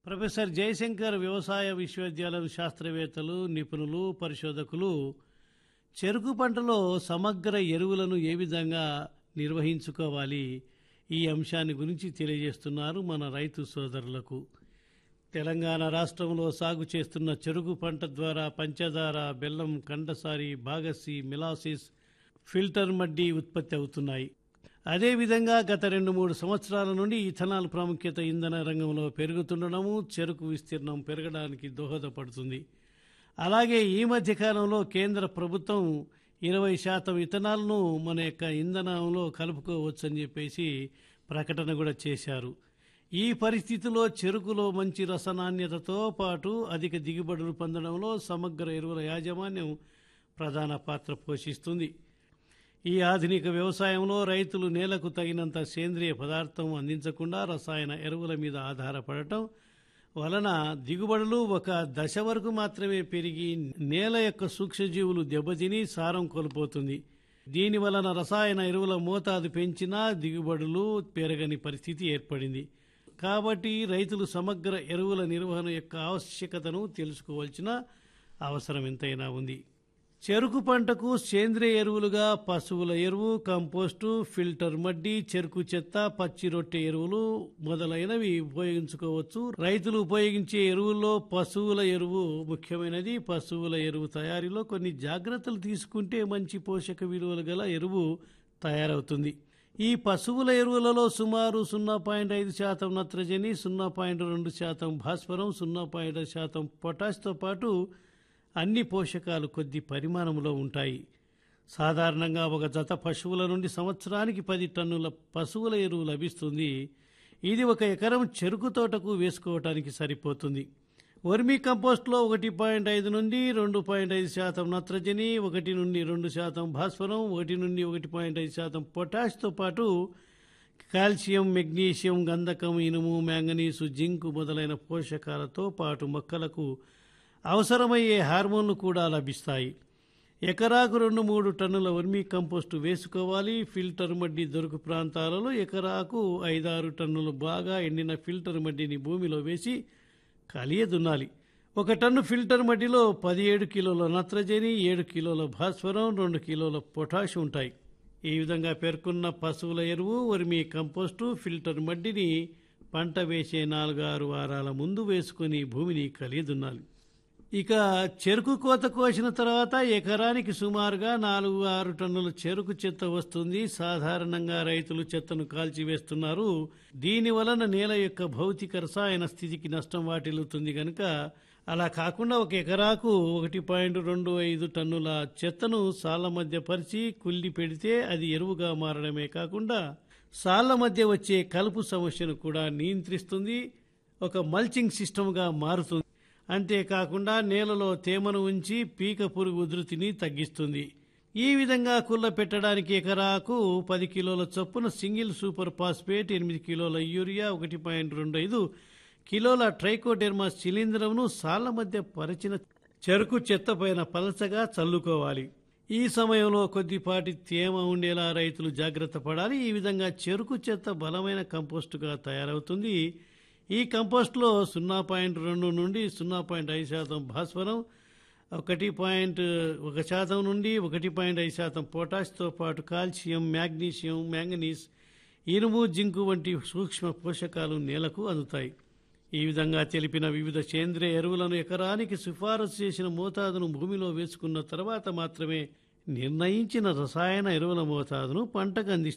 professor Jayashankar వ్యవసాయ విశ్వవిద్యాలయం శాస్త్రవేత్తలు నిపుణులు పరిశోధకులు చెరుకు పంటలో సమగ్ర ఎరువులను ఏ విధంగా నిర్వహించుకోవాలి ఈ అంశాన్ని గురించి తెలియజేస్తున్నారు మన రైతు సోదరులకు తెలంగాణ రాష్ట్రంలో సాగు చేస్తున్న చెరుకు పంట ద్వారా పంచదార బెల్లం కండసారి బాగసి మిలాసిస్ ఫిల్టర్ మడ్డి ఉత్పత్తి అవుతున్నాయి అదేవిధంగా గత రెండు మూడు సంవత్సరాల నుండి ఇథనాల్ ప్రాముఖ్యత ఇంధన రంగంలో పెరుగుతుండడము చెరుకు విస్తీర్ణం పెరగడానికి దోహదపడుతుంది అలాగే ఈ మధ్య కాలంలో కేంద్ర ప్రభుత్వం ఇరవై శాతం ఇథనాల్ను మన యొక్క ఇంధనంలో కలుపుకోవచ్చని చెప్పేసి ప్రకటన కూడా చేశారు ఈ పరిస్థితిలో చెరుకులో మంచి రసనాణ్యతతో పాటు అధిక దిగుబడులు పొందడంలో సమగ్ర ఎరువుల యాజమాన్యం ప్రధాన పాత్ర పోషిస్తుంది ఈ ఆధునిక వ్యవసాయంలో రైతులు నేలకు తగినంత సేంద్రియ పదార్థం అందించకుండా రసాయన ఎరువుల మీద ఆధారపడటం వలన దిగుబడులు ఒక దశ వరకు మాత్రమే పెరిగి నేల యొక్క సూక్ష్మజీవులు దెబ్బతిని సారం కోల్పోతుంది దీని వలన రసాయన ఎరువుల మోతాదు పెంచినా దిగుబడులు పెరగని పరిస్థితి ఏర్పడింది కాబట్టి రైతులు సమగ్ర ఎరువుల నిర్వహణ యొక్క ఆవశ్యకతను తెలుసుకోవాల్సిన అవసరం ఎంతైనా ఉంది చెరుకు పంటకు సేంద్రియ ఎరువులుగా పశువుల ఎరువు కంపోస్టు ఫిల్టర్ మడ్డి చెరుకు చెత్త పచ్చి రొట్టె ఎరువులు మొదలైనవి ఉపయోగించుకోవచ్చు రైతులు ఉపయోగించే ఎరువుల్లో పశువుల ఎరువు ముఖ్యమైనది పశువుల ఎరువు తయారీలో కొన్ని జాగ్రత్తలు తీసుకుంటే మంచి పోషక విలువలు గల ఎరువు తయారవుతుంది ఈ పశువుల ఎరువులలో సుమారు సున్నా పాయింట్ ఐదు శాతం నత్రజని సున్నా పాయింట్ రెండు శాతం భాస్వరం సున్నా పాయింట్ శాతం పొటాష్తో పాటు అన్ని పోషకాలు కొద్ది పరిమాణంలో ఉంటాయి సాధారణంగా ఒక జత పశువుల నుండి సంవత్సరానికి పది టన్నుల పశువుల ఎరువు లభిస్తుంది ఇది ఒక ఎకరం చెరుకు తోటకు వేసుకోవటానికి సరిపోతుంది వర్మీ కంపోస్ట్లో ఒకటి పాయింట్ ఐదు నుండి రెండు పాయింట్ ఐదు శాతం నత్రజని ఒకటి నుండి రెండు శాతం భాస్వరం ఒకటి నుండి ఒకటి పాయింట్ ఐదు శాతం పొటాష్తో పాటు కాల్షియం మెగ్నీషియం గంధకం ఇనుము మ్యాంగనీసు జింక్ మొదలైన పోషకాలతో పాటు మొక్కలకు అవసరమయ్యే హార్మోన్లు కూడా లభిస్తాయి ఎకరాకు రెండు మూడు టన్నుల వర్మీ కంపోస్టు వేసుకోవాలి ఫిల్టర్ మడ్డి దొరుకు ప్రాంతాలలో ఎకరాకు ఐదారు టన్నులు బాగా ఎండిన ఫిల్టర్ మడ్డిని భూమిలో వేసి కలియ దున్నాలి ఒక టన్ను ఫిల్టర్ మడ్డిలో పదిహేడు కిలోల నత్రజని ఏడు కిలోల భాస్వరం రెండు కిలోల పొటాష్ ఉంటాయి ఈ విధంగా పేర్కొన్న పశువుల ఎరువు వర్మీ కంపోస్టు ఫిల్టర్ మడ్డిని పంట వేసే నాలుగారు వారాల ముందు వేసుకుని భూమిని కలియదున్నాలి ఇక చెరుకు కోత కోసిన తర్వాత ఎకరానికి సుమారుగా నాలుగు ఆరు టన్నుల చెరుకు చెత్త వస్తుంది సాధారణంగా రైతులు చెత్తను కాల్చివేస్తున్నారు దీని వలన నేల యొక్క భౌతిక రసాయన స్థితికి నష్టం వాటిల్లుతుంది కనుక అలా కాకుండా ఒక ఎకరాకు ఒకటి పాయింట్ రెండు ఐదు టన్నుల చెత్తను సాళ్ల మధ్య పరిచి కుళ్ళి పెడితే అది ఎరువుగా మారడమే కాకుండా సాళ్ల మధ్య వచ్చే కలుపు సమస్యను కూడా నియంత్రిస్తుంది ఒక మల్చింగ్ సిస్టమ్గా మారుతుంది అంతేకాకుండా నేలలో తేమను ఉంచి పీక పురుగు ఉధృతిని తగ్గిస్తుంది ఈ విధంగా కుళ్ళ పెట్టడానికి ఎకరాకు పది కిలోల చొప్పున సింగిల్ సూపర్ ఫాస్ఫేట్ ఎనిమిది కిలోల యూరియా ఒకటి పాయింట్ రెండు ఐదు కిలోల ట్రైకోడెర్మా శిలీంధ్రంను సాళ్ల మధ్య పరిచిన చెరుకు చెత్త పైన పలచగా చల్లుకోవాలి ఈ సమయంలో కొద్దిపాటి తేమ ఉండేలా రైతులు జాగ్రత్త పడాలి ఈ విధంగా చెరుకు చెత్త బలమైన కంపోస్టుగా తయారవుతుంది ఈ కంపోస్ట్లో సున్నా పాయింట్ రెండు నుండి సున్నా పాయింట్ ఐదు శాతం భాస్వరం ఒకటి పాయింట్ ఒక శాతం నుండి ఒకటి పాయింట్ ఐదు శాతం పొటాష్తో పాటు కాల్షియం మ్యాగ్నీషియం మ్యాంగనీస్ ఇనుము జింకు వంటి సూక్ష్మ పోషకాలు నేలకు అందుతాయి ఈ విధంగా తెలిపిన వివిధ సేంద్రియ ఎరువులను ఎకరానికి సిఫారసు చేసిన మోతాదును భూమిలో వేసుకున్న తర్వాత మాత్రమే నిర్ణయించిన రసాయన ఎరువుల మోతాదును పంటకు అందిస్తారు